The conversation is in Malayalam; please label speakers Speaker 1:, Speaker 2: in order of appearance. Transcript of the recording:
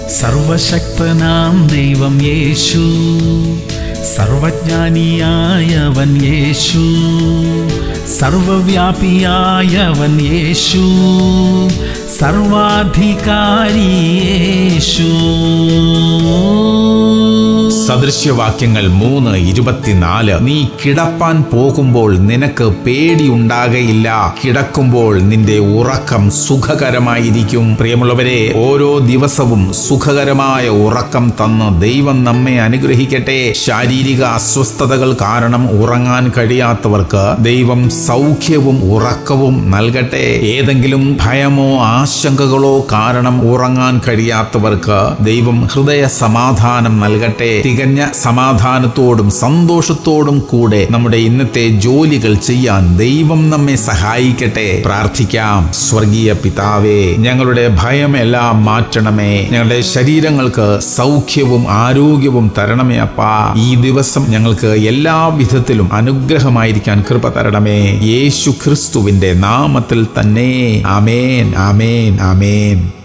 Speaker 1: സർവശക്തനാം ദൈവം യേശു സർവജ്ഞാനിയായവൻ യേശു സർവവ്യാപിയായവൻ യേശു സർവാധികാരി യേശു
Speaker 2: സദൃശ്യവാക്യങ്ങൾ മൂന്ന് ഇരുപത്തിനാല് നീ കിടപ്പാൻ പോകുമ്പോൾ നിനക്ക് പേടിയുണ്ടാകയില്ല കിടക്കുമ്പോൾ നിന്റെ ഉറക്കം സുഖകരമായിരിക്കും പ്രിയമുള്ളവരെ ഓരോ ദിവസവും സുഖകരമായ ഉറക്കം തന്ന് ദൈവം നമ്മെ അനുഗ്രഹിക്കട്ടെ ശാരീരിക അസ്വസ്ഥതകൾ കാരണം ഉറങ്ങാൻ കഴിയാത്തവർക്ക് ദൈവം സൗഖ്യവും ഉറക്കവും നൽകട്ടെ ഏതെങ്കിലും ഭയമോ ആശങ്കകളോ കാരണം ഉറങ്ങാൻ കഴിയാത്തവർക്ക് ദൈവം ഹൃദയ സമാധാനം നൽകട്ടെ തികഞ്ഞ സമാധാനത്തോടും സന്തോഷത്തോടും കൂടെ നമ്മുടെ ഇന്നത്തെ ജോലികൾ ചെയ്യാൻ ദൈവം നമ്മെ സഹായിക്കട്ടെ പ്രാർത്ഥിക്കാം സ്വർഗീയ പിതാവേ ഞങ്ങളുടെ ഭയമെല്ലാം മാറ്റണമേ ഞങ്ങളുടെ ശരീരങ്ങൾക്ക് സൗഖ്യവും ആരോഗ്യവും തരണമേ അപ്പാ ഈ ദിവസം ഞങ്ങൾക്ക് എല്ലാ വിധത്തിലും അനുഗ്രഹമായിരിക്കാൻ കൃപ തരണമേ യേശു ക്രിസ്തുവിന്റെ നാമത്തിൽ തന്നെ ആമേൻ ആമേൻ ആമേൻ